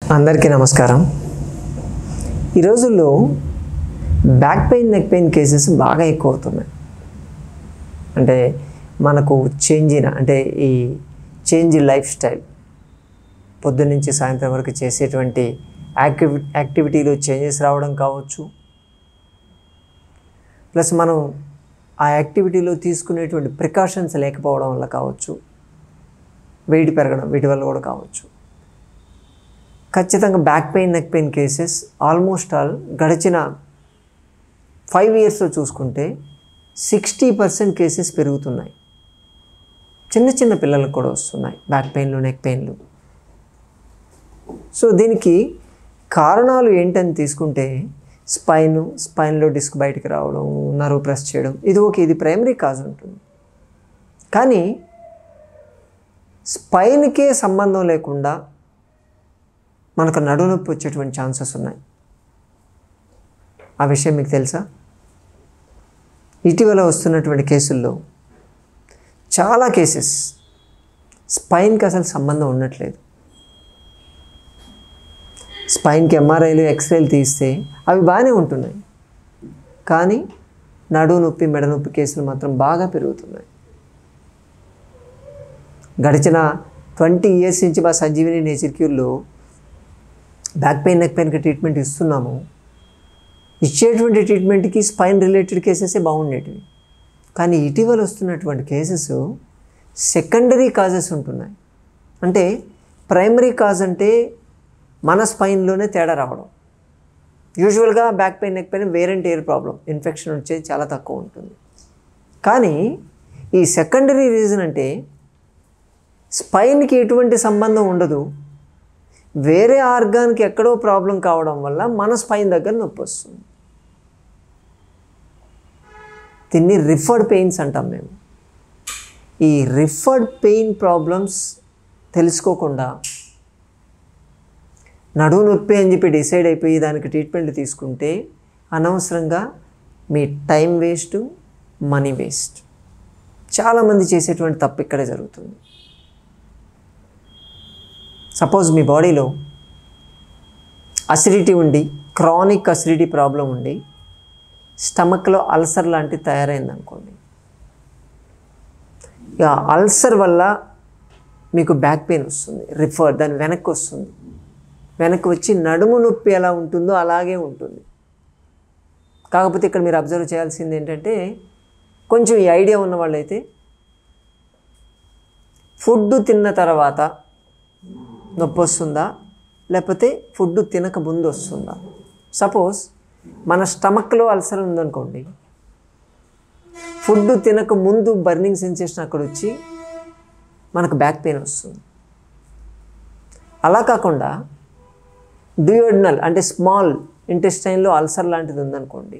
అందరికీ నమస్కారం ఈ రోజుల్లో back pain neck pain cases బాగా ఎక్కువ అవుతున్నాయి అంటే మనకు చేంజ్ అయిన అంటే ఈ చేంజ్ లైఫ్ స్టైల్ పొద్దున్న నుంచి సాయంత్రం వరకు చేసేటువంటి యాక్టివి యాక్టివిటీలో చేంజెస్ రావడం కావచ్చు ప్లస్ మనం ఆ యాక్టివిటీలో తీసుకునేటువంటి ప్రికాషన్స్ లేకపోవడం వల్ల కావచ్చు వెయిట్ పెరగడం వీటి వల్ల కూడా కావచ్చు ఖచ్చితంగా back pain neck pain cases almost all గడిచిన ఫైవ్ ఇయర్స్లో చూసుకుంటే సిక్స్టీ పర్సెంట్ కేసెస్ పెరుగుతున్నాయి చిన్న చిన్న పిల్లలకు కూడా వస్తున్నాయి బ్యాక్ పెయిన్లు నెక్ పెయిన్లు సో దీనికి కారణాలు ఏంటని తీసుకుంటే స్పైన్ స్పైన్లో డిస్క్ బయటికి రావడం నర్వ్ ప్రెస్ చేయడం ఇది ఓకే ఇది ప్రైమరీ కాజ్ ఉంటుంది కానీ స్పైన్కే సంబంధం లేకుండా మనకు నడునొప్పి వచ్చేటువంటి ఛాన్సెస్ ఉన్నాయి ఆ విషయం మీకు తెలుసా ఇటీవల వస్తున్నటువంటి కేసుల్లో చాలా కేసెస్ స్పైన్కి అసలు సంబంధం ఉండట్లేదు స్పైన్కి ఎంఆర్ఐలు ఎక్స్రేలు తీస్తే అవి బాగానే ఉంటున్నాయి కానీ నడువు నొప్పి మెడ నొప్పి కేసులు మాత్రం బాగా పెరుగుతున్నాయి గడిచిన ట్వంటీ ఇయర్స్ నుంచి మా సంజీవిని నేచర్ క్యూర్లో బ్యాక్ పెయిన్ నెక్ పెయిన్కి ట్రీట్మెంట్ ఇస్తున్నాము ఇచ్చేటువంటి ట్రీట్మెంట్కి స్పైన్ రిలేటెడ్ కేసెసే బాగుండేటివి కానీ ఇటీవల వస్తున్నటువంటి కేసెస్ సెకండరీ కాజెస్ ఉంటున్నాయి అంటే ప్రైమరీ కాజ్ అంటే మన స్పైన్లోనే తేడా రావడం యూజువల్గా బ్యాక్ పెయిన్ నెక్ పెయిన్ వేరెంట్ ఎయిర్ ప్రాబ్లం ఇన్ఫెక్షన్ వచ్చేది చాలా తక్కువ ఉంటుంది కానీ ఈ సెకండరీ రీజన్ అంటే స్పైన్కి ఎటువంటి సంబంధం ఉండదు వేరే ఆర్గాన్కి ఎక్కడో ప్రాబ్లం కావడం వల్ల మన స్పైన్ దగ్గర నొప్పి వస్తుంది దీన్ని రిఫర్డ్ పెయిన్స్ అంటాం మేము ఈ రిఫర్డ్ పెయిన్ ప్రాబ్లమ్స్ తెలుసుకోకుండా నడువు నొప్పి అని చెప్పి డిసైడ్ అయిపోయి దానికి ట్రీట్మెంట్ తీసుకుంటే అనవసరంగా మీ టైం వేస్ట్ మనీ వేస్ట్ చాలామంది చేసేటువంటి తప్పు ఇక్కడే జరుగుతుంది సపోజ్ మీ బాడీలో అసిడిటీ ఉండి క్రానిక్ అసిడిటీ ప్రాబ్లం ఉండి స్టమక్లో అల్సర్ లాంటిది తయారైంది అనుకోండి ఇక అల్సర్ వల్ల మీకు బ్యాక్ పెయిన్ వస్తుంది రిఫర్ దాని వెనక్కి వస్తుంది వెనక్కి వచ్చి నడుము నొప్పి ఎలా ఉంటుందో అలాగే ఉంటుంది కాకపోతే ఇక్కడ మీరు అబ్జర్వ్ చేయాల్సింది ఏంటంటే కొంచెం ఈ ఐడియా ఉన్న వాళ్ళైతే ఫుడ్ తిన్న తర్వాత నొప్పి వస్తుందా లేకపోతే ఫుడ్ తినక ముందు వస్తుందా సపోజ్ మన స్టమక్లో అల్సర్ ఉందనుకోండి ఫుడ్ తినక ముందు బర్నింగ్ సెన్సేషన్ అక్కడ వచ్చి మనకు బ్యాక్ పెయిన్ వస్తుంది అలా కాకుండా డ్యూయోడినల్ అంటే స్మాల్ ఇంటెస్టైన్లో అల్సర్ లాంటిది ఉందనుకోండి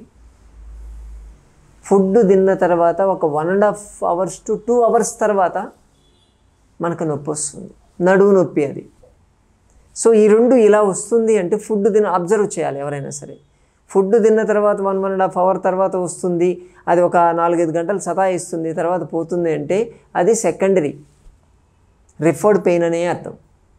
ఫుడ్ తిన్న తర్వాత ఒక one and half hours to two hours తర్వాత మనకు నొప్పి వస్తుంది నడువు నొప్పి అది సో ఈ రెండు ఇలా వస్తుంది అంటే ఫుడ్ తిన అబ్జర్వ్ చేయాలి ఎవరైనా సరే ఫుడ్ తిన్న తర్వాత one one and half hour తర్వాత వస్తుంది అది ఒక నాలుగైదు గంటలు సతాయిస్తుంది తర్వాత పోతుంది అంటే అది సెకండరీ రిఫర్డ్ పెయిన్ అనే అర్థం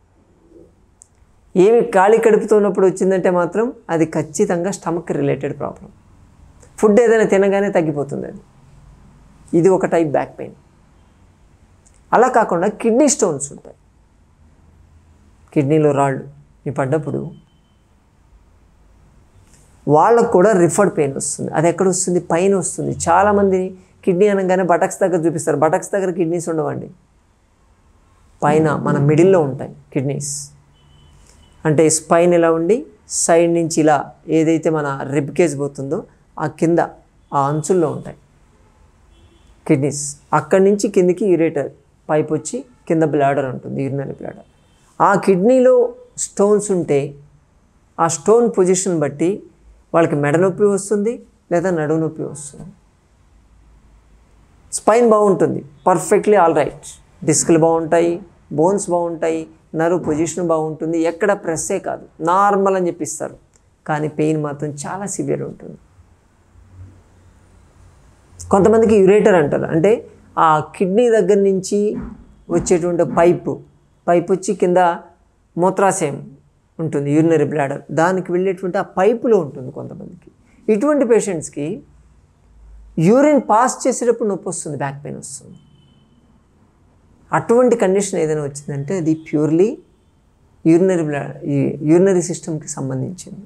ఏమి ఖాళీ కడుపుతో ఉన్నప్పుడు వచ్చిందంటే మాత్రం అది ఖచ్చితంగా స్టమక్ రిలేటెడ్ ప్రాబ్లం ఫుడ్ ఏదైనా తినగానే తగ్గిపోతుంది అది ఇది ఒక టైప్ బ్యాక్ పెయిన్ అలా కాకుండా కిడ్నీ స్టోన్స్ ఉంటాయి కిడ్నీలో రాళ్ళు మీ పడ్డప్పుడు వాళ్ళకు కూడా రిఫర్డ్ పెయిన్ వస్తుంది అది ఎక్కడ వస్తుంది పైన వస్తుంది చాలామంది కిడ్నీ అనగానే బటక్స్ దగ్గర చూపిస్తారు బటక్స్ దగ్గర కిడ్నీస్ ఉండవండి పైన మన మిడిల్లో ఉంటాయి కిడ్నీస్ అంటే స్పైన్ ఇలా ఉండి సైడ్ నుంచి ఇలా ఏదైతే మన రిబ్ కేజ్ పోతుందో ఆ కింద ఆ అంచుల్లో ఉంటాయి కిడ్నీస్ అక్కడి నుంచి కిందికి యూరేటర్ పైప్ వచ్చి కింద బ్లాడర్ ఉంటుంది యూరినరీ బ్లాడర్ ఆ కిడ్నీలో స్టోన్స్ ఉంటే ఆ స్టోన్ పొజిషన్ బట్టి వాళ్ళకి మెడ నొప్పి వస్తుంది లేదా నడువు నొప్పి వస్తుంది స్పైన్ బాగుంటుంది పర్ఫెక్ట్లీ ఆల్ రైట్ డిస్క్లు బాగుంటాయి బోన్స్ బాగుంటాయి నరువు పొజిషన్ బాగుంటుంది ఎక్కడ ప్రెస్సే కాదు నార్మల్ అని చెప్పిస్తారు కానీ పెయిన్ మాత్రం చాలా సివియర్ ఉంటుంది కొంతమందికి యురేటర్ అంటారు అంటే ఆ కిడ్నీ దగ్గర నుంచి వచ్చేటువంటి పైపు పైప్ వచ్చి కింద మూత్రాశయం ఉంటుంది యూరినరీ బ్లాడర్ దానికి వెళ్ళేటువంటి ఆ పైపులో ఉంటుంది కొంతమందికి ఇటువంటి పేషెంట్స్కి యూరిన్ పాస్ చేసేటప్పుడు నొప్పి వస్తుంది బ్యాక్ పెయిన్ వస్తుంది అటువంటి కండిషన్ ఏదైనా వచ్చిందంటే అది ప్యూర్లీ యూరినరీ బ్లా యూరినరీ సిస్టమ్కి సంబంధించింది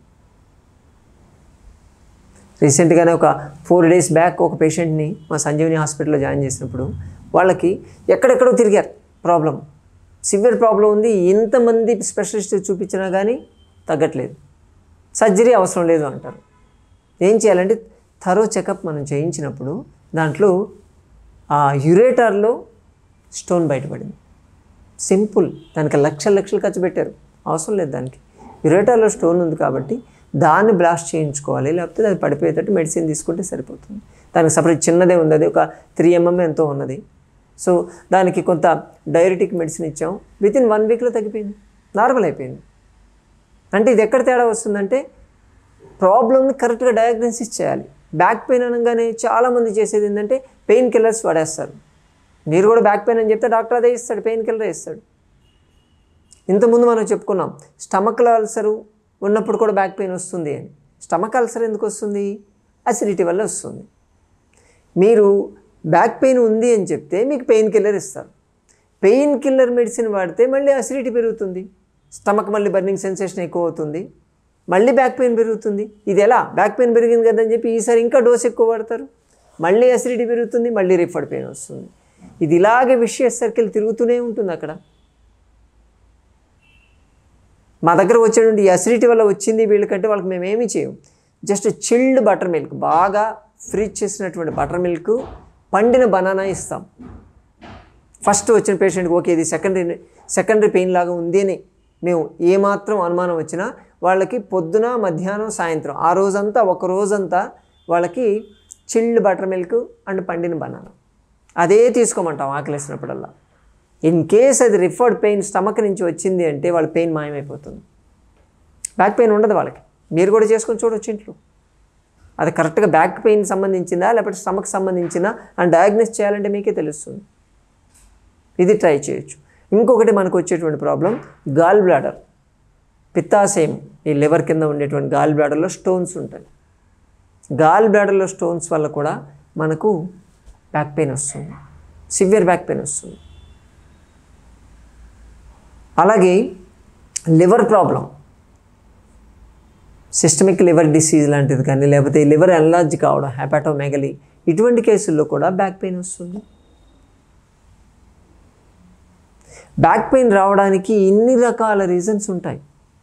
రీసెంట్గానే ఒక ఫోర్ డేస్ బ్యాక్ ఒక పేషెంట్ని మా సంజీవని హాస్పిటల్లో జాయిన్ చేసినప్పుడు వాళ్ళకి ఎక్కడెక్కడో తిరిగారు ప్రాబ్లం సివియర్ ప్రాబ్లం ఉంది ఇంతమంది స్పెషలిస్ట్ చూపించినా కానీ తగ్గట్లేదు సర్జరీ అవసరం లేదు అంటారు ఏం చేయాలంటే థరో చెకప్ మనం చేయించినప్పుడు దాంట్లో ఆ యురేటర్లో స్టోన్ బయటపడింది సింపుల్ దానికి లక్షల లక్షలు ఖర్చు పెట్టారు అవసరం లేదు దానికి యురేటర్లో స్టోన్ ఉంది కాబట్టి దాన్ని బ్లాస్ట్ చేయించుకోవాలి లేకపోతే అది పడిపోయేటట్టు మెడిసిన్ తీసుకుంటే సరిపోతుంది దానికి సపరేట్ చిన్నదే ఉంది అది ఒక త్రీ ఎంఎం ఎంతో ఉన్నది సో దానికి కొంత డైరెటిక్ మెడిసిన్ ఇచ్చాం విత్ ఇన్ వన్ వీక్లో తగ్గిపోయింది నార్మల్ అయిపోయింది అంటే ఇది ఎక్కడ తేడా వస్తుందంటే ప్రాబ్లమ్ని కరెక్ట్గా డయాగ్నోసిస్ చేయాలి బ్యాక్ పెయిన్ అనగానే చాలామంది చేసేది ఏంటంటే పెయిన్ కిల్లర్స్ వాడేస్తారు మీరు కూడా బ్యాక్ పెయిన్ అని చెప్తే డాక్టర్ అదే ఇస్తాడు పెయిన్ కిల్లర్ ఇస్తాడు ఇంతకుముందు మనం చెప్పుకున్నాం స్టమక్ అల్సరు ఉన్నప్పుడు కూడా బ్యాక్ పెయిన్ వస్తుంది అని స్టమక్ అల్సర్ ఎందుకు వస్తుంది అసిడిటీ వల్ల వస్తుంది మీరు బ్యాక్ పెయిన్ ఉంది అని చెప్తే మీకు పెయిన్ కిల్లర్ ఇస్తారు పెయిన్ కిల్లర్ మెడిసిన్ వాడితే మళ్ళీ అసిడిటీ పెరుగుతుంది స్టమక్ మళ్ళీ బర్నింగ్ సెన్సేషన్ ఎక్కువ అవుతుంది మళ్ళీ బ్యాక్ పెయిన్ పెరుగుతుంది ఇది ఎలా బ్యాక్ పెయిన్ పెరిగింది కదని చెప్పి ఈసారి ఇంకా డోస్ ఎక్కువ వాడతారు మళ్ళీ అసిడిటీ పెరుగుతుంది మళ్ళీ రిఫర్డ్ పెయిన్ వస్తుంది ఇది ఇలాగే విషయ సర్కిల్ తిరుగుతూనే ఉంటుంది అక్కడ మా దగ్గర వచ్చేటువంటి ఈ అసిడిటీ వల్ల వచ్చింది వీళ్ళకంటే వాళ్ళకి మేము ఏమీ చేయం జస్ట్ చిల్డ్ బటర్ మిల్క్ బాగా ఫ్రీజ్ చేసినటువంటి బటర్ మిల్క్ పండిన బనానా ఇస్తాం ఫస్ట్ వచ్చిన పేషెంట్కి ఓకే ఇది సెకండరీ సెకండరీ పెయిన్ లాగా ఉంది అని మేము ఏమాత్రం అనుమానం వచ్చినా వాళ్ళకి పొద్దున మధ్యాహ్నం సాయంత్రం ఆ రోజంతా ఒక రోజంతా వాళ్ళకి చిల్డ్ బటర్ మిల్క్ అండ్ పండిన బనానా అదే తీసుకోమంటాం ఆకలేసినప్పుడల్లా ఇన్ కేస్ అది రిఫర్డ్ పెయిన్ స్టమక్ నుంచి వచ్చింది అంటే వాళ్ళ పెయిన్ మాయమైపోతుంది బ్యాక్ పెయిన్ ఉండదు వాళ్ళకి మీరు కూడా చేసుకొని చూడొచ్చు ఇంట్లో అది కరెక్ట్గా బ్యాక్ పెయిన్ సంబంధించిందా లేకపోతే స్టమక్ సంబంధించిందా అని డయాగ్నోస్ చేయాలంటే మీకే తెలుస్తుంది ఇది ట్రై చేయొచ్చు ఇంకొకటి మనకు వచ్చేటువంటి ప్రాబ్లం గాల్ బ్లాడర్ పిత్తాశయం ఈ లివర్ కింద ఉండేటువంటి గాల్ బ్లాడర్లో స్టోన్స్ ఉంటాయి గాల్ బ్లాడర్లో స్టోన్స్ వల్ల కూడా మనకు బ్యాక్ పెయిన్ వస్తుంది సివియర్ బ్యాక్ పెయిన్ వస్తుంది అలాగే liver problem systemic liver disease లాంటిది కానీ లేకపోతే లివర్ ఎన్లార్జ్ కావడం హెపాటోమెగలీ ఇటువంటి కేసుల్లో కూడా బ్యాక్ పెయిన్ వస్తుంది బ్యాక్ పెయిన్ రావడానికి ఇన్ని రకాల రీజన్స్ ఉంటాయి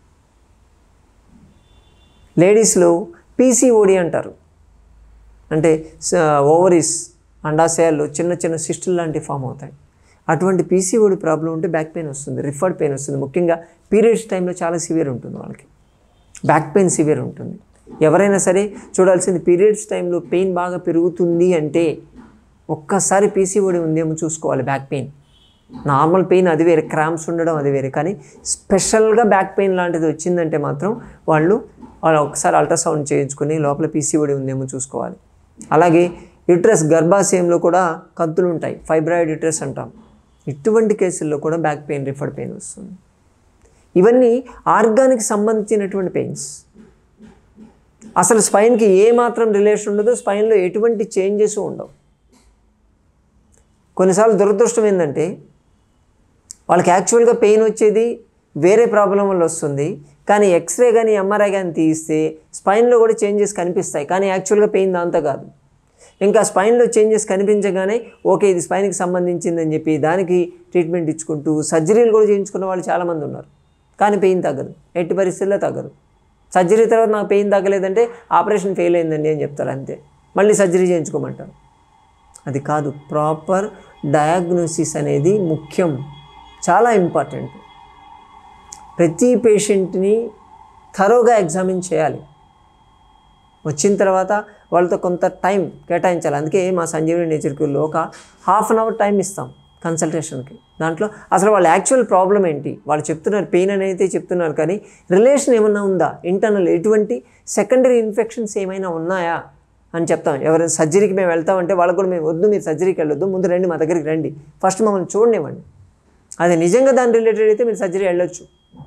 లేడీస్లో పీసీఓడి అంటారు అంటే ఓవరీస్ అండాశయాల్లో చిన్న చిన్న సిస్టులు లాంటివి ఫామ్ అవుతాయి అటువంటి పీసీఓడి ప్రాబ్లం ఉంటే బ్యాక్ పెయిన్ వస్తుంది రిఫర్డ్ పెయిన్ వస్తుంది ముఖ్యంగా పీరియడ్స్ టైంలో చాలా సివియర్ ఉంటుంది వాళ్ళకి బ్యాక్ పెయిన్ సివియర్ ఉంటుంది ఎవరైనా సరే చూడాల్సింది పీరియడ్స్ టైంలో పెయిన్ బాగా పెరుగుతుంది అంటే ఒక్కసారి పీసీఓడి ఉందేమో చూసుకోవాలి బ్యాక్ పెయిన్ నార్మల్ పెయిన్ అది వేరే క్రాంప్స్ ఉండడం అది వేరే కానీ స్పెషల్గా బ్యాక్ పెయిన్ లాంటిది వచ్చిందంటే మాత్రం వాళ్ళు వాళ్ళు ఒకసారి అల్ట్రాసౌండ్ చేయించుకొని లోపల పీసీఓడి ఉందేమో చూసుకోవాలి అలాగే యుట్రస్ గర్భాశయంలో కూడా కంతులు ఉంటాయి ఫైబ్రాయిడ్ యుట్రస్ అంటాం ఇటువంటి కేసుల్లో కూడా బ్యాక్ పెయిన్ రిఫర్డ్ పెయిన్ వస్తుంది ఇవన్నీ ఆర్గానికి సంబంధించినటువంటి పెయిన్స్ అసలు స్పైన్కి ఏ మాత్రం రిలేషన్ ఉండదో స్పైన్లో ఎటువంటి చేంజెస్ ఉండవు కొన్నిసార్లు దురదృష్టం ఏంటంటే వాళ్ళకి యాక్చువల్గా పెయిన్ వచ్చేది వేరే ప్రాబ్లం వల్ల వస్తుంది కానీ ఎక్స్రే కానీ ఎంఆర్ఐ కానీ తీస్తే స్పైన్లో కూడా చేంజెస్ కనిపిస్తాయి కానీ యాక్చువల్గా పెయిన్ దాంతో కాదు ఇంకా స్పైన్లో చేంజెస్ కనిపించగానే ఓకే ఇది స్పైన్కి సంబంధించిందని చెప్పి దానికి ట్రీట్మెంట్ ఇచ్చుకుంటూ సర్జరీలు కూడా చేయించుకున్న వాళ్ళు చాలామంది ఉన్నారు కానీ పెయిన్ తగ్గదు ఎట్టి పరిస్థితుల్లో తగ్గదు సర్జరీ తర్వాత నాకు పెయిన్ తగ్గలేదంటే ఆపరేషన్ ఫెయిల్ అయిందండి అని చెప్తారు అంతే మళ్ళీ సర్జరీ చేయించుకోమంటారు అది కాదు ప్రాపర్ డయాగ్నోసిస్ అనేది ముఖ్యం చాలా ఇంపార్టెంట్ ప్రతి పేషెంట్ని థరోగా ఎగ్జామిన్ చేయాలి వచ్చిన తర్వాత వాళ్ళతో కొంత టైం కేటాయించాలి అందుకే మా సంజీవని నేచర్ క్యూర్లో ఒక హాఫ్ అన్ అవర్ టైం ఇస్తాం కన్సల్టేషన్కి దాంట్లో అసలు వాళ్ళ యాక్చువల్ ప్రాబ్లం ఏంటి వాళ్ళు చెప్తున్నారు పెయిన్ అని అయితే చెప్తున్నారు కానీ రిలేషన్ ఏమన్నా ఉందా ఇంటర్నల్ ఎటువంటి సెకండరీ ఇన్ఫెక్షన్స్ ఏమైనా ఉన్నాయా అని చెప్తాం ఎవరైనా సర్జరీకి మేము వెళ్తామంటే వాళ్ళకి కూడా మేము వద్దు మీరు సర్జరీకి వెళ్ళొద్దు ముందు రండి మా దగ్గరికి రండి ఫస్ట్ మమ్మల్ని చూడనివ్వండి అది నిజంగా దాని రిలేటెడ్ అయితే మీరు సర్జరీ వెళ్ళొచ్చు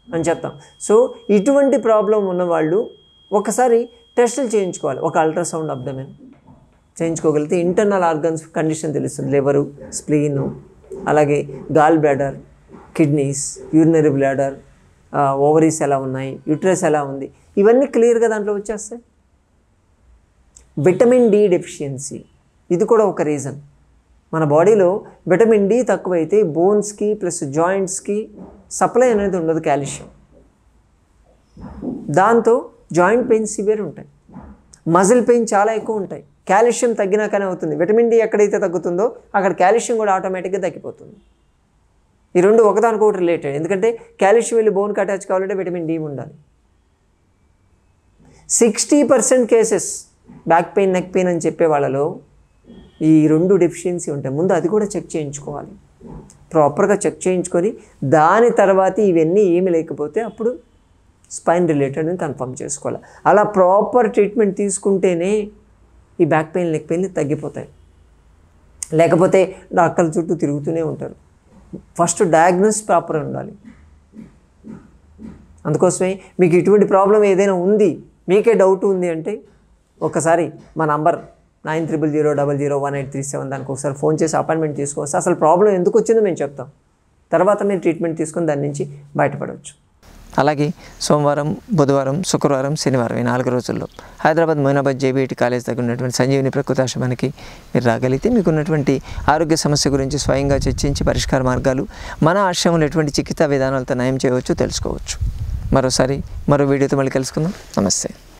అని చెప్తాం సో ఇటువంటి ప్రాబ్లం ఉన్నవాళ్ళు ఒకసారి టెస్టులు చేయించుకోవాలి ఒక అల్ట్రాసౌండ్ అబ్డమెన్ చేయించుకోగలిగితే ఇంటర్నల్ ఆర్గన్స్ కండిషన్ తెలుస్తుంది లివరు స్ప్లీను అలాగే gall bladder kidneys urinary bladder ovaries ఎలా ఉన్నాయి యూట్రస్ ఎలా ఉంది ఇవన్నీ క్లియర్గా దాంట్లో వచ్చేస్తాయి విటమిన్ డి డెఫిషియన్సీ ఇది కూడా ఒక రీజన్ మన బాడీలో విటమిన్ డి తక్కువైతే బోన్స్కి ప్లస్ జాయింట్స్కి సప్లై అనేది ఉండదు కాల్షియం దాంతో జాయింట్ పెయిన్ సివియర్ ఉంటాయి మజిల్ పెయిన్ చాలా ఎక్కువ ఉంటాయి కాల్షియం తగ్గినాకనే అవుతుంది విటమిన్ డి ఎక్కడైతే తగ్గుతుందో అక్కడ కాల్షియం కూడా ఆటోమేటిక్గా తగ్గిపోతుంది ఈ రెండు ఒకదానికొకటి రిలేటెడ్ ఎందుకంటే కాల్షియం వెళ్ళి బోన్కి అటాచ్ కావాలంటే విటమిన్ డి ఉండాలి sixty percent cases back pain neck pain అని చెప్పే వాళ్ళలో ఈ రెండు డెఫిషియన్సీ ఉంటాయి ముందు అది కూడా చెక్ చేయించుకోవాలి ప్రాపర్గా చెక్ చేయించుకొని దాని తర్వాత ఇవన్నీ ఏమి లేకపోతే అప్పుడు స్పైన్ రిలేటెడ్ అని కన్ఫర్మ్ చేసుకోవాలి అలా ప్రాపర్ ట్రీట్మెంట్ తీసుకుంటేనే ఈ బ్యాక్ పెయిన్ నెక్ పెయిన్ తగ్గిపోతాయి లేకపోతే డాక్టర్ల చుట్టూ తిరుగుతూనే ఉంటారు ఫస్ట్ డయాగ్నోస్ ప్రాపర్ ఉండాలి అందుకోసమే మీకు ఇటువంటి ప్రాబ్లం ఏదైనా ఉంది మీకే డౌట్ ఉంది అంటే ఒకసారి మా number nine triple zero double zero one eight three seven దానికి ఒకసారి ఫోన్ చేసి అపాయింట్మెంట్ తీసుకోవచ్చు అసలు ప్రాబ్లం ఎందుకు వచ్చిందో మేము చెప్తాం తర్వాత మీరు ట్రీట్మెంట్ తీసుకొని దాని నుంచి బయటపడవచ్చు అలాగే సోమవారం బుధవారం శుక్రవారం శనివారం ఈ నాలుగు రోజుల్లో హైదరాబాద్ మొయినాబాద్ జేబీఐటి కాలేజ్ దగ్గర ఉన్నటువంటి సంజీవిని ప్రకృతాశ్రమానికి మీరు రాగలిగితే మీకు ఉన్నటువంటి ఆరోగ్య సమస్య గురించి స్వయంగా చర్చించి పరిష్కార మార్గాలు మన ఆశ్రమంలో ఎటువంటి చికిత్సా విధానాలతో నయం చేయవచ్చు తెలుసుకోవచ్చు మరోసారి మరో వీడియోతో మళ్ళీ కలుసుకుందాం నమస్తే